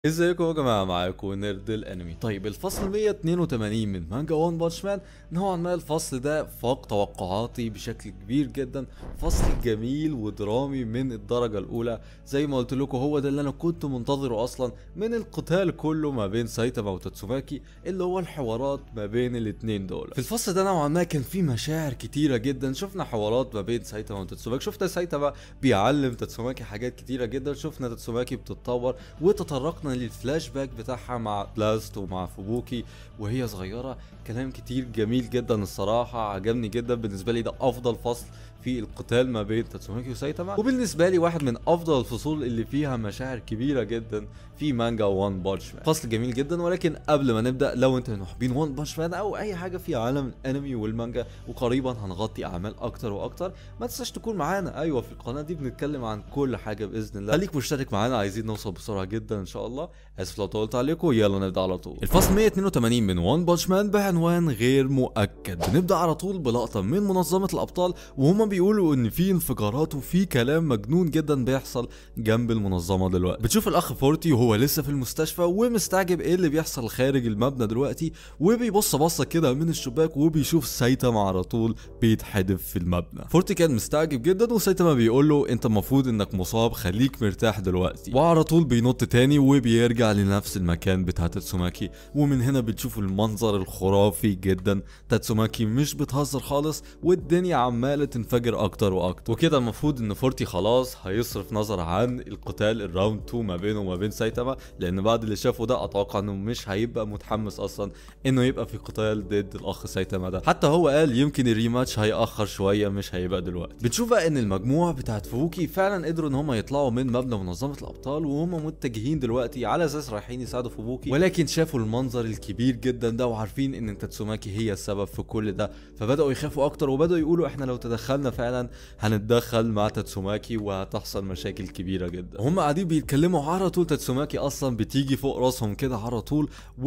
ازيكم يا جماعه معاكم نرد الانمي طيب الفصل 182 من مانجا وان بانش مان نوعا ما الفصل ده فاق توقعاتي بشكل كبير جدا فصل جميل ودرامي من الدرجه الاولى زي ما قلت لكم هو ده اللي انا كنت منتظره اصلا من القتال كله ما بين سايتاما وتاتسوماكي اللي هو الحوارات ما بين الاتنين دول في الفصل ده نوعا ما كان فيه مشاعر كتيره جدا شفنا حوارات ما بين سايتاما وتاتسوماكي شفنا سايتاما بيعلم تاتسوماكي حاجات كتيره جدا شفنا تاتسوماكي بتتطور وتطرقنا للفلاش باك بتاعها مع بلاست ومع فوبوكي وهي صغيره كلام كتير جميل جدا الصراحه عجبني جدا بالنسبه لي ده افضل فصل في القتال ما بين تاتسوماكي وسايتاما وبالنسبه لي واحد من افضل الفصول اللي فيها مشاعر كبيره جدا في مانجا وان بانش مان فصل جميل جدا ولكن قبل ما نبدا لو انتوا محبين وان بانش مان او اي حاجه في عالم الانمي والمانجا وقريبا هنغطي اعمال اكتر واكتر ما تنساش تكون معانا ايوه في القناه دي بنتكلم عن كل حاجه باذن الله خليك مشترك معانا عايزين نوصل بسرعه جدا ان شاء الله اسف لو طولت عليكم يلا نبدا على طول الفصل 182 من وان بانش مان بعنوان غير مؤكد بنبدا على طول بلقطه من منظمه الابطال وهما بيقولوا ان في انفجارات وفي كلام مجنون جدا بيحصل جنب المنظمه دلوقتي بتشوف الاخ فورتي وهو لسه في المستشفى ومستعجب ايه اللي بيحصل خارج المبنى دلوقتي وبيبص بصه كده من الشباك وبيشوف سايتاما على طول بيتحدف في المبنى فورتي كان مستعجب جدا وسايتاما بيقول له انت المفروض انك مصاب خليك مرتاح دلوقتي وعلى طول بينط تاني وبيرجع لنفس المكان بتاع تاتسوماكي ومن هنا بتشوفوا المنظر الخرافي جدا تاتسوماكي مش بتهزر خالص والدنيا عماله تنفجر اكتر واكتر وكده المفروض ان فورتي خلاص هيصرف نظر عن القتال الراوند 2 ما بينه وما بين سايتاما لان بعد اللي شافه ده اتوقع انه مش هيبقى متحمس اصلا انه يبقى في قتال ضد الاخ سايتاما ده حتى هو قال يمكن الريماتش هيأخر شويه مش هيبقى دلوقتي بتشوف بقى ان المجموعه بتاعت فوكي فعلا قدروا ان هم يطلعوا من مبنى منظمه الابطال وهم متجهين دلوقتي على اساس رايحين يساعدوا فوبوكي ولكن شافوا المنظر الكبير جدا ده وعارفين ان تاتسوماكي هي السبب في كل ده فبداوا يخافوا اكتر وبداوا يقولوا احنا لو تدخلنا فعلا هنتدخل مع تاتسوماكي وهتحصل مشاكل كبيره جدا هم قاعدين بيتكلموا على طول تاتسوماكي اصلا بتيجي فوق راسهم كده على طول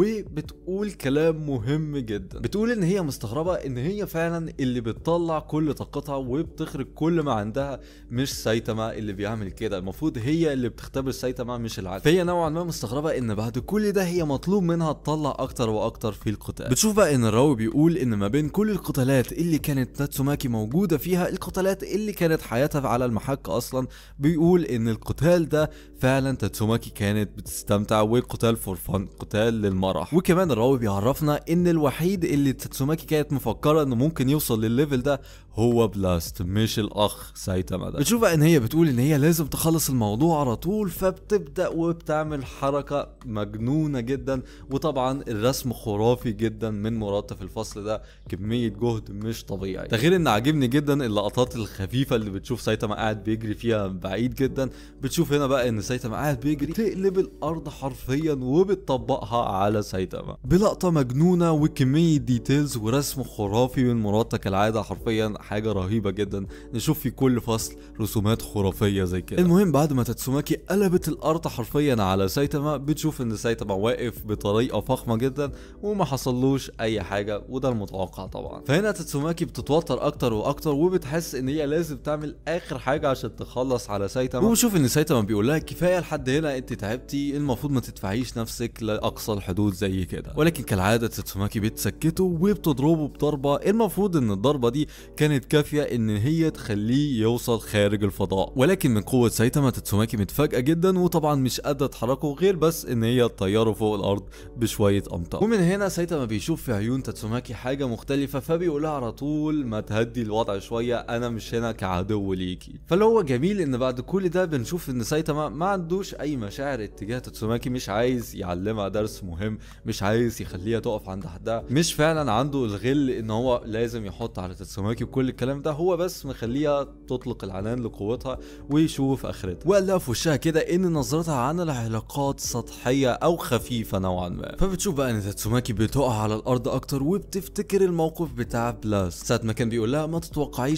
وبتقول كلام مهم جدا بتقول ان هي مستغربه ان هي فعلا اللي بتطلع كل طاقتها وبتخرج كل ما عندها مش سايتاما اللي بيعمل كده المفروض هي اللي بتختبر سايتاما مش العكس فهي نوعا ما مستغربه ان بعد كل ده هي مطلوب منها تطلع اكتر واكتر في القتال بتشوف بقى ان الراوي بيقول ان ما بين كل القتالات اللي كانت ناتسوماكي موجوده فيها القتالات اللي كانت حياتها على المحك اصلا بيقول ان القتال ده فعلا تاتسوماكي كانت بتستمتع وقتال فور فن قتال للمرح وكمان الراوي بيعرفنا ان الوحيد اللي تاتسوماكي كانت مفكره انه ممكن يوصل للليفل ده هو بلاست مش الاخ سايتاما ده بتشوف بقى ان هي بتقول ان هي لازم تخلص الموضوع على طول فبتبدا وبتعمل حركه مجنونه جدا وطبعا الرسم خرافي جدا من مراتا في الفصل ده كميه جهد مش طبيعي ده غير ان عاجبني جدا اللقطات الخفيفه اللي بتشوف سايتاما قاعد بيجري فيها بعيد جدا بتشوف هنا بقى ان سايتاما قاعد بيجري تقلب الارض حرفيا وبتطبقها على سايتاما بلقطه مجنونه وكميه ديتيلز ورسم خرافي من مراتا كالعاده حرفيا حاجه رهيبه جدا نشوف في كل فصل رسومات خرافيه زي كده المهم بعد ما تاتسوماكي قلبت الارض حرفيا على سايتاما بتشوف ان سايتاما واقف بطريقه فخمه جدا وما حصلوش اي حاجه وده المتوقع طبعا فهنا تاتسوماكي بتتوتر اكتر واكتر وبتحس ان هي لازم تعمل اخر حاجه عشان تخلص على سايتاما وبشوف ان سايتاما بيقول لها كفايه لحد هنا انت تعبتي المفروض ما تدفعيش نفسك لاقصى الحدود زي كده ولكن كالعاده تاتسوماكي بتسكته وبتضربه بضربه المفروض ان الضربه دي كانت كافيه ان هي تخليه يوصل خارج الفضاء ولكن من قوه سايتاما تاتسوماكي متفاجئه جدا وطبعا مش قادره تحركه غير بس ان هي تطيره فوق الارض بشويه امطار ومن هنا سايتاما بيشوف في عيون تاتسوماكي حاجه مختلفه فبيقولها على طول ما تهدي الوضع شويه انا مش هنا كعدو ليكي فاللي هو جميل ان بعد كل ده بنشوف ان سايتاما ما عندوش اي مشاعر اتجاه تاتسوماكي مش عايز يعلمها درس مهم مش عايز يخليها تقف عند حدها مش فعلا عنده الغل ان هو لازم يحط على تاتسوماكي وكل الكلام ده هو بس مخليها تطلق العنان لقوتها ويشوف اخرتها وقال لها في وشها كده ان نظرتها عن العلاقات سطحيه او خفيفه نوعا ما فبتشوف بقى ان تاتسوماكي بتقع على الارض اكتر وبتفتكر الموقف بتاع بلاست ساعه ما كان بيقول لها ما تتوقعيش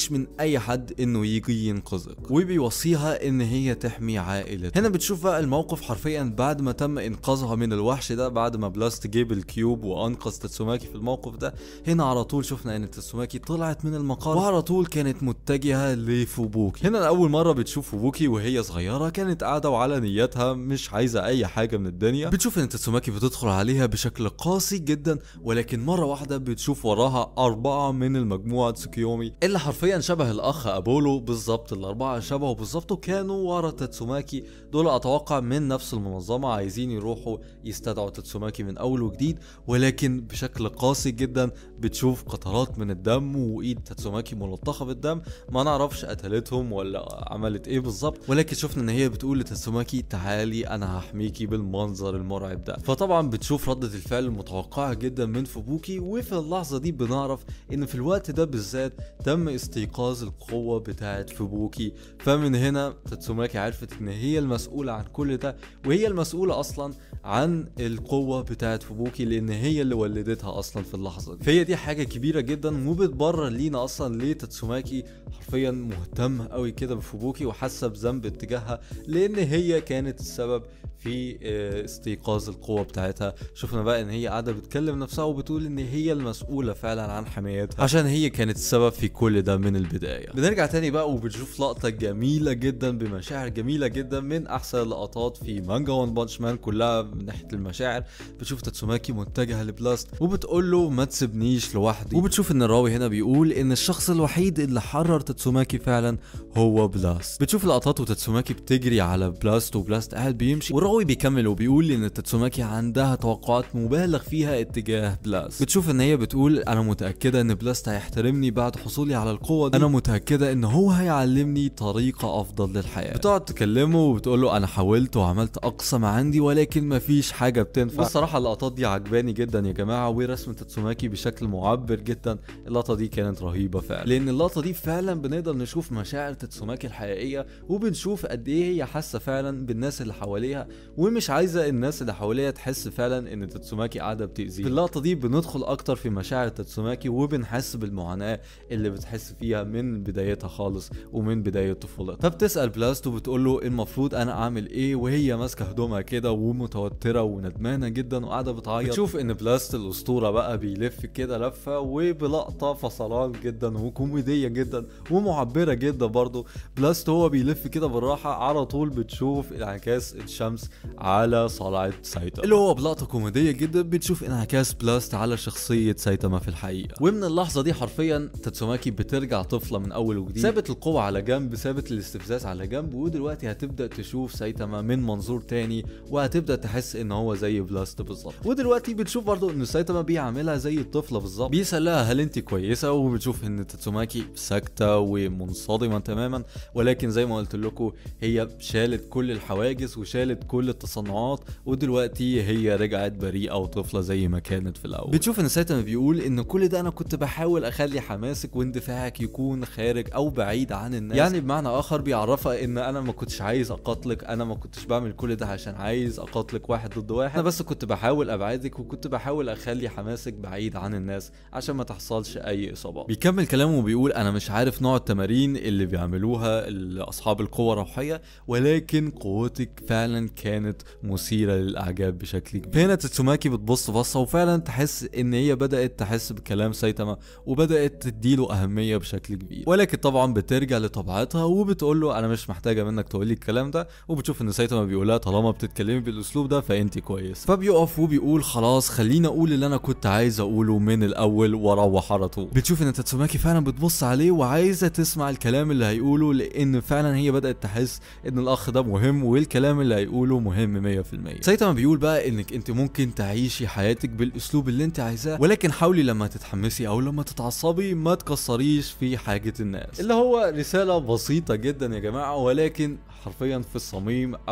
تخافيش من اي حد انه يجي ينقذك وبيوصيها ان هي تحمي عائلتها هنا بتشوف بقى الموقف حرفيا بعد ما تم انقاذها من الوحش ده بعد ما بلاست جيب الكيوب وانقذ تاتسوماكي في الموقف ده هنا على طول شفنا ان تاتسوماكي طلعت من المقر وعلى طول كانت متجهه لفوبوكي هنا اول مره بتشوف فوبوكي وهي صغيره كانت قاعده وعلى نيتها مش عايزه اي حاجه من الدنيا بتشوف ان تاتسوماكي بتدخل عليها بشكل قاسي جدا ولكن مره واحده بتشوف وراها اربعه من المجموعه تسوكيومي اللي حرفيا شبه الاخ ابولو بالظبط الاربعه شبهه بالظبط وكانوا ورا تاتسوماكي دول اتوقع من نفس المنظمه عايزين يروحوا يستدعوا تاتسوماكي من اول وجديد ولكن بشكل قاسي جدا بتشوف قطرات من الدم وايد تاتسوماكي ملطخه بالدم ما نعرفش قتلتهم ولا عملت ايه بالظبط ولكن شفنا ان هي بتقول لتاتسوماكي تعالي انا هحميكي بالمنظر المرعب ده فطبعا بتشوف ردة الفعل المتوقعة جدا من فوبوكي وفي اللحظة دي بنعرف ان في الوقت ده بالذات تم استيقاظ القوة بتاعت فوبوكي فمن هنا تاتسوماكي عرفت ان هي المسؤولة عن كل ده وهي المسؤولة اصلا عن القوة بتاعت فوبوكي لان هي اللي ولدتها اصلا في اللحظة دي فهي دي حاجة كبيرة جدا وبتبرر لينا اصلا ليه تاتسوماكي حرفيا مهتم قوي كده بفوبوكي وحاسة بذنب اتجاهها لان هي كانت السبب في آه، استيقاظ القوة بتاعتها شفنا بقى ان هي قاعدة بتكلم نفسها وبتقول ان هي المسؤولة فعلا عن حمايتها عشان هي كانت السبب في كل ده من البداية بنرجع تاني بقى وبنشوف لقطة جميلة جدا بمشاعر جميلة جدا من احسن اللقطات في مانجا وان بانش مان كلها من ناحية المشاعر بتشوف تاتسوماكي متجهة لبلاست وبتقول له ما تسيبنيش لوحدي وبتشوف ان الراوي هنا بيقول ان الشخص الوحيد اللي حرر تاتسوماكي فعلا هو بلاست بتشوف لقطات وتاتسوماكي بتجري على بلاست وبلاست قاعد بيمشي والراوي بيكمل وبيقول ان تاتسوماكي عندها توقعات مبالغ فيها اتجاه بلاست بتشوف ان هي بتقول انا متاكده ان بلاست هيحترمني بعد حصولي على القوه دي انا متاكده ان هو هيعلمني طريقه افضل للحياه بتقعد تكلمه وبتقول له انا حاولت وعملت اقصى ما عندي ولكن مفيش حاجه بتنفع والصراحه اللقطات دي عجباني جدا يا جماعه ورسم تاتسوماكي بشكل معبر جدا اللقطه دي كانت رهيبه فعلا لان اللقطه دي فعلا بنقدر نشوف مشاعر تاتسوماكي الحقيقيه وبنشوف قد ايه هي حاسه فعلا بالناس اللي حواليها ومش عايزه الناس اللي حواليها تحس فعلا ان تاتسوماكي قاعده بتاذيه في اللقطه دي بندخل اكتر في مشاعر تاتسوماكي وبنحس بالمعاناه اللي بتحس فيها من بدايتها خالص ومن بدايه طفولتها فبتسال بلاست وبتقول له المفروض انا اعمل ايه وهي ماسكه هدومها كده ومتوتره وندمانه جدا وقاعده بتعيط بتشوف ان بلاست الاسطوره بقى بيلف كده لفه وبلقطه فصلان جدا وكوميديه جدا ومعبره جدا برضه بلاست هو بيلف كده بالراحه على طول بتشوف انعكاس الشمس على صلعة سايتاما اللي هو بلقطة كوميدية جدا بتشوف انعكاس بلاست على شخصية سايتاما في الحقيقة ومن اللحظة دي حرفيا تاتسوماكي بترجع طفلة من أول وجديد سابت القوة على جنب سابت الاستفزاز على جنب ودلوقتي هتبدأ تشوف سايتاما من منظور تاني وهتبدأ تحس ان هو زي بلاست بالظبط ودلوقتي بتشوف برضو ان سايتاما بيعملها زي الطفلة بالظبط بيسألها هل انت كويسة وبتشوف ان تاتسوماكي ساكتة ومنصدمة تماما ولكن زي ما قلت لكم هي شالت كل الحواجز وشالت كل التصنعات ودلوقتي هي رجعت بريئة وطفلة زي ما كانت في الأول بتشوف ان سايتاما بيقول ان كل ده انا كنت بحاول اخلي حماسك واندفاعك يكون خارج او بعيد عن الناس يعني بمعنى اخر بيعرفها ان انا ما كنتش عايز اقاتلك انا ما كنتش بعمل كل ده عشان عايز اقاتلك واحد ضد واحد انا بس كنت بحاول ابعدك وكنت بحاول اخلي حماسك بعيد عن الناس عشان ما تحصلش اي اصابات بيكمل كلامه وبيقول انا مش عارف نوع التمارين اللي بيعملوها لاصحاب القوة الروحية ولكن قوتك فعلا كانت مثيرة للاعجاب بشكل كبير هنا تتسوماكي بتبص بصة وفعلا تحس ان هي بدأت تحس بكلام سايتاما وبدأت تديله اهمية بشكل كبير ولكن طبعا بترجع لطبيعتها وبتقول له انا مش محتاجة منك تقولي الكلام ده وبتشوف ان سايتاما بيقولها طالما بتتكلمي بالاسلوب ده فانت كويس فبيقف وبيقول خلاص خليني اقول اللي انا كنت عايز اقوله من الاول واروح على طول بتشوف ان تاتسوماكي فعلا بتبص عليه وعايزه تسمع الكلام اللي هيقوله لان فعلا هي بدات تحس ان الاخ ده مهم والكلام اللي هيقوله مهم 100% سايتاما بيقول بقى انك انت ممكن تعيشي حياتك بالاسلوب اللي انت عايزاه ولكن حاولي لما تتحمسي او لما تتعصبي ما تكسريش في حاجه الناس اللي هو رساله بسيطه جدا يا جماعه ولكن حرفيا في الصميم او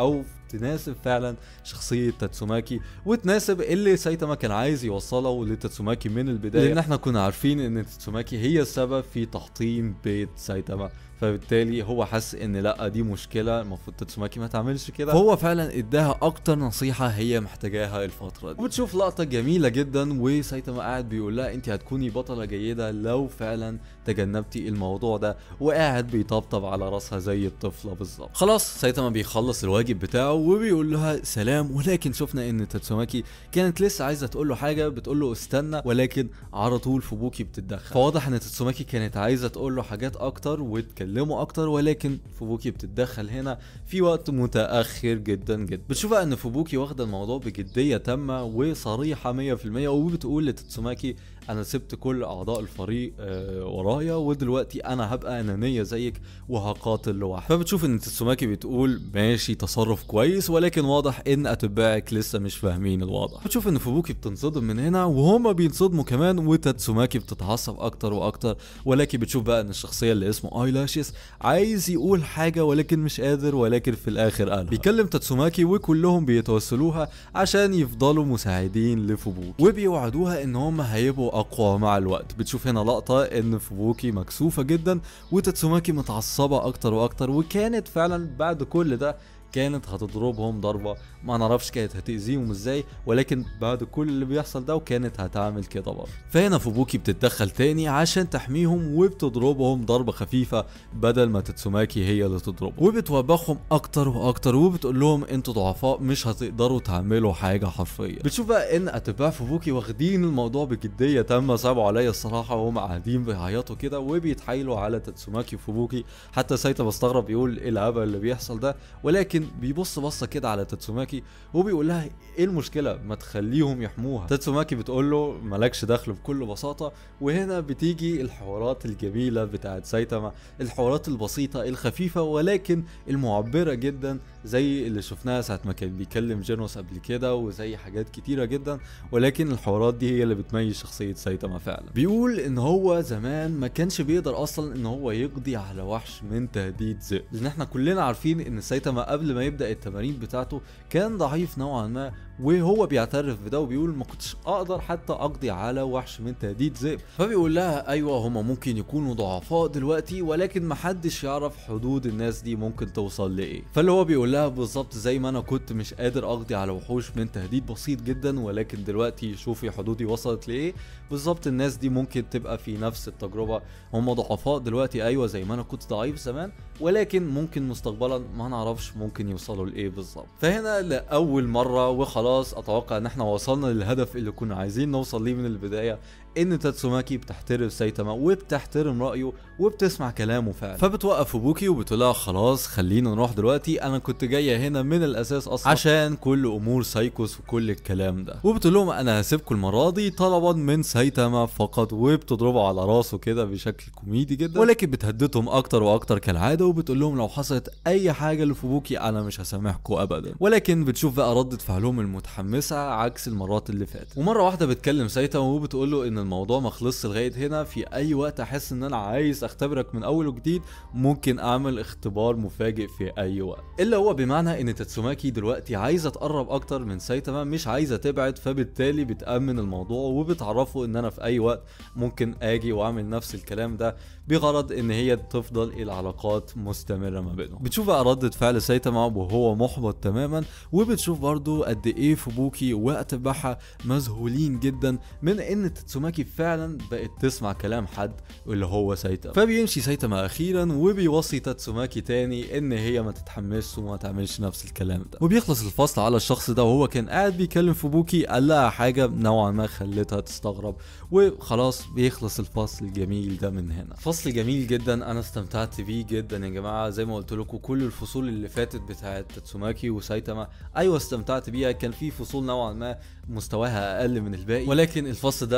تناسب فعلا شخصيه تاتسوماكي وتناسب اللي سايتاما كان عايز يوصله لتاتسوماكي من البدايه لان احنا كنا عارفين ان تاتسوماكي هي السبب في تحطيم بيت سايتاما فبالتالي هو حس ان لا دي مشكله المفروض تاتسوماكي ما تعملش كده فهو فعلا اداها اكتر نصيحه هي محتاجاها الفتره دي وبتشوف لقطه جميله جدا وسايتاما قاعد بيقول لها انت هتكوني بطله جيده لو فعلا تجنبتي الموضوع ده وقاعد بيطبطب على راسها زي الطفله بالظبط خلاص سايتاما بيخلص الواجب بتاعه وبيقول لها سلام ولكن شفنا ان تاتسوماكي كانت لسه عايزه تقول له حاجه بتقول له استنى ولكن على طول فوبوكي بتتدخل فواضح ان تاتسوماكي كانت عايزه تقول له حاجات اكتر وتكلمه اكتر ولكن فوبوكي بتتدخل هنا في وقت متاخر جدا جدا بتشوف بقى ان فوبوكي واخده الموضوع بجديه تامه وصريحه 100% وبتقول لتاتسوماكي انا سبت كل اعضاء الفريق آه ورايا ودلوقتي انا هبقى انانيه زيك وهقاتل لوحدي فبتشوف ان تسوماكي بتقول ماشي تصرف كويس ولكن واضح ان اتباعك لسه مش فاهمين الوضع بتشوف ان فوبوكي بتنصدم من هنا وهما بينصدموا كمان وتاتسوماكي بتتعصب اكتر واكتر ولكن بتشوف بقى ان الشخصيه اللي اسمه ايلاشيس عايز يقول حاجه ولكن مش قادر ولكن في الاخر قالها بيكلم تاتسوماكي وكلهم بيتوسلوها عشان يفضلوا مساعدين لفوبوكي وبيوعدوها ان هم هيبقوا اقوى مع الوقت بتشوف هنا لقطه ان فوبوكي مكسوفه جدا وتاتسوماكي متعصبه اكتر واكتر وكانت فعلا بعد كل ده كانت هتضربهم ضربه ما نعرفش كانت هتاذيهم ازاي ولكن بعد كل اللي بيحصل ده وكانت هتعمل كده برضه فهنا فوبوكي بتتدخل تاني عشان تحميهم وبتضربهم ضربه خفيفه بدل ما تتسوماكي هي اللي تضربهم وبتوبخهم اكتر واكتر وبتقول لهم انتوا ضعفاء مش هتقدروا تعملوا حاجه حرفيا بتشوف بقى ان اتباع فوبوكي واخدين الموضوع بجديه تامه صعبوا عليا الصراحه وهم قاعدين بيعيطوا كده وبيتحايلوا على تاتسوماكي وفوبوكي حتى سايتا بستغرب يقول ايه الهبل اللي بيحصل ده ولكن بيبص بصه كده على تاتسوماكي وبيقول لها ايه المشكله ما تخليهم يحموها تاتسوماكي بتقول له مالكش دخل بكل بساطه وهنا بتيجي الحوارات الجميله بتاعت سايتاما الحوارات البسيطه الخفيفه ولكن المعبره جدا زي اللي شفناها ساعه ما كان بيكلم جينوس قبل كده وزي حاجات كتيره جدا ولكن الحوارات دي هي اللي بتميز شخصيه سايتاما فعلا بيقول ان هو زمان ما كانش بيقدر اصلا ان هو يقضي على وحش من تهديد ذئب لان احنا كلنا عارفين ان سايتاما قبل ما يبدا التمارين بتاعته كان ضعيف نوعا ما وهو بيعترف بده وبيقول ما كنتش اقدر حتى اقضي على وحش من تهديد ذئب فبيقول لها ايوه هما ممكن يكونوا ضعفاء دلوقتي ولكن محدش يعرف حدود الناس دي ممكن توصل لايه فاللي هو بيقول لها بالظبط زي ما انا كنت مش قادر اقضي على وحوش من تهديد بسيط جدا ولكن دلوقتي شوفي حدودي وصلت لايه بالظبط الناس دي ممكن تبقى في نفس التجربه هم ضعفاء دلوقتي ايوه زي ما انا كنت ضعيف زمان ولكن ممكن مستقبلا ما نعرفش ممكن يوصلوا لايه بالظبط فهنا لاول مره وخلاص اتوقع ان احنا وصلنا للهدف اللي كنا عايزين نوصل ليه من البدايه ان تاتسوماكي بتحترم سايتاما وبتحترم رايه وبتسمع كلامه فعلا فبتوقف فوبوكي وبتقول لها خلاص خلينا نروح دلوقتي انا كنت جايه هنا من الاساس اصلا عشان كل امور سايكوس وكل الكلام ده وبتقول لهم انا هسيبكم المره دي طلبا من سايتاما فقط وبتضربه على راسه كده بشكل كوميدي جدا ولكن بتهددهم اكتر واكتر كالعاده وبتقول لهم لو حصلت اي حاجه لفوبوكي انا مش هسامحكم ابدا ولكن بتشوف بقى رده فعلهم المتحمسه عكس المرات اللي فاتت ومره واحده بتكلم سايتاما وبتقول له ان الموضوع ما خلصش لغايه هنا في اي وقت احس ان انا عايز اختبرك من اول وجديد ممكن اعمل اختبار مفاجئ في اي وقت الا هو بمعنى ان تاتسوماكي دلوقتي عايزه تقرب اكتر من سايتاما مش عايزه تبعد فبالتالي بتامن الموضوع وبتعرفه ان انا في اي وقت ممكن اجي واعمل نفس الكلام ده بغرض ان هي تفضل العلاقات مستمره ما بينهم بتشوف بقى ردة فعل سايتاما وهو محبط تماما وبتشوف برضو قد ايه فوبوكي واتباعها مذهولين جدا من ان تاتسوماكي فعلا بقت تسمع كلام حد اللي هو سايتاما فبيمشي سايتاما اخيرا وبيوصي تاتسوماكي تاني ان هي ما تتحمسش وما تعملش نفس الكلام ده وبيخلص الفصل على الشخص ده وهو كان قاعد بيكلم فوبوكي قال لها حاجه نوعا ما خلتها تستغرب وخلاص بيخلص الفصل الجميل ده من هنا فصل جميل جدا انا استمتعت بيه جدا يا جماعه زي ما قلت لكم كل الفصول اللي فاتت بتاعت تاتسوماكي وسايتاما ايوه استمتعت بيها كان في فصول نوعا ما مستواها اقل من الباقي ولكن الفصل ده من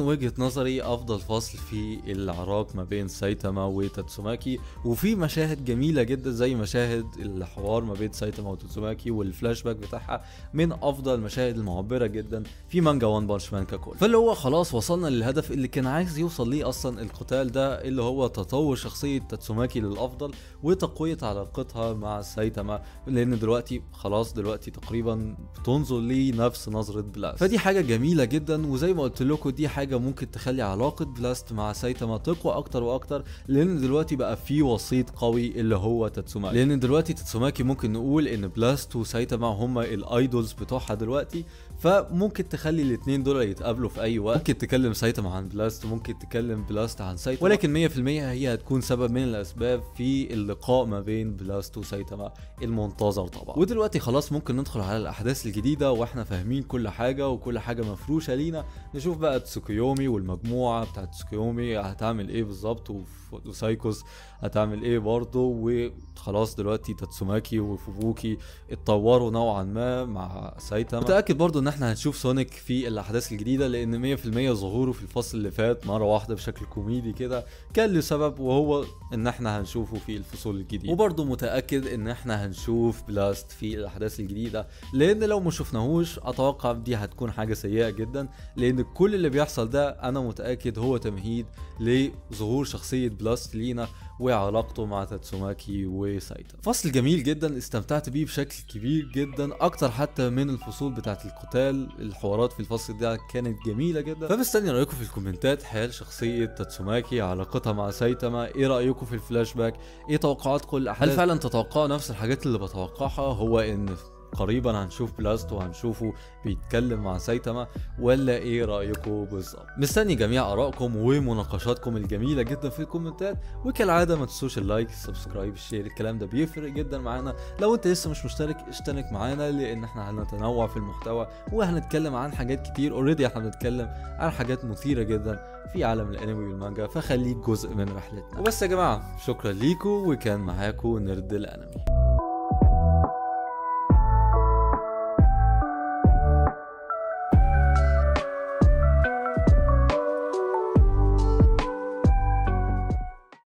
وجهة نظري افضل فصل في العراك ما بين سايتاما وتاتسوماكي وفي مشاهد جميلة جدا زي مشاهد الحوار ما بين سايتاما وتاتسوماكي والفلاش باك بتاعها من افضل المشاهد المعبرة جدا في مانجا وان بانش مان ككل فاللي هو خلاص وصلنا للهدف اللي كان عايز يوصل ليه اصلا القتال ده اللي هو تطور شخصية تاتسوماكي للافضل وتقوية علاقتها مع سايتاما لان دلوقتي خلاص دلوقتي تقريبا بتنظر ليه نفس نظرة بلاست فدي حاجة جميلة جدا وزي ما قلت لكم دي حاجة ممكن تخلي علاقة بلاست مع سايتاما تقوى اكتر واكتر لان دلوقتي بقى في وسيط قوي اللي هو تاتسوماكي لان دلوقتي تاتسوماكي ممكن نقول ان بلاست وسايتاما هما الايدولز بتوعها دلوقتي فممكن تخلي الاثنين دول يتقابلوا في اي وقت ممكن تكلم سايتاما عن بلاست ممكن تكلم بلاست عن سايتاما ولكن 100% هي هتكون سبب من الاسباب في اللقاء ما بين بلاست وسايتاما المنتظر طبعا ودلوقتي خلاص ممكن ندخل على الاحداث الجديده واحنا فاهمين كل حاجه وكل حاجه مفروشه لينا نشوف بقى تسوكيومي والمجموعه بتاعت تسوكيومي هتعمل ايه بالظبط وف- وسايكوس هتعمل ايه برضه وخلاص دلوقتي تاتسوماكي وفوبوكي اتطوروا نوعا ما مع سايتاما متاكد برضه ان احنا هنشوف سونيك في الاحداث الجديده لان 100% ظهوره في الفصل اللي فات مره واحده بشكل كوميدي كده كان له سبب وهو ان احنا هنشوفه في الفصول الجديده وبرضه متاكد ان احنا هنشوف بلاست في الاحداث الجديده لان لو ما شفناهوش اتوقع دي هتكون حاجه سيئه جدا لان كل اللي بيحصل ده انا متاكد هو تمهيد لظهور شخصيه بلاست لينا وعلاقته مع تاتسوماكي وسايتا فصل جميل جدا استمتعت بيه بشكل كبير جدا اكتر حتى من الفصول بتاعت القتال الحوارات في الفصل ده كانت جميله جدا فمستني رايكم في الكومنتات حال شخصيه تاتسوماكي علاقتها مع سايتاما ايه رايكم في الفلاش باك ايه توقعاتكم للاحداث هل فعلا تتوقعوا نفس الحاجات اللي بتوقعها هو ان قريبا هنشوف بلاست وهنشوفه بيتكلم مع سايتاما ولا ايه رايكم بالظبط مستني جميع ارائكم ومناقشاتكم الجميله جدا في الكومنتات وكالعاده ما تنسوش اللايك السبسكرايب الشير الكلام ده بيفرق جدا معانا لو انت لسه مش مشترك اشترك معانا لان احنا هنتنوع في المحتوى وهنتكلم عن حاجات كتير اوريدي احنا بنتكلم عن حاجات مثيره جدا في عالم الانمي والمانجا فخليك جزء من رحلتنا وبس يا جماعه شكرا ليكم وكان معاكم نرد الانمي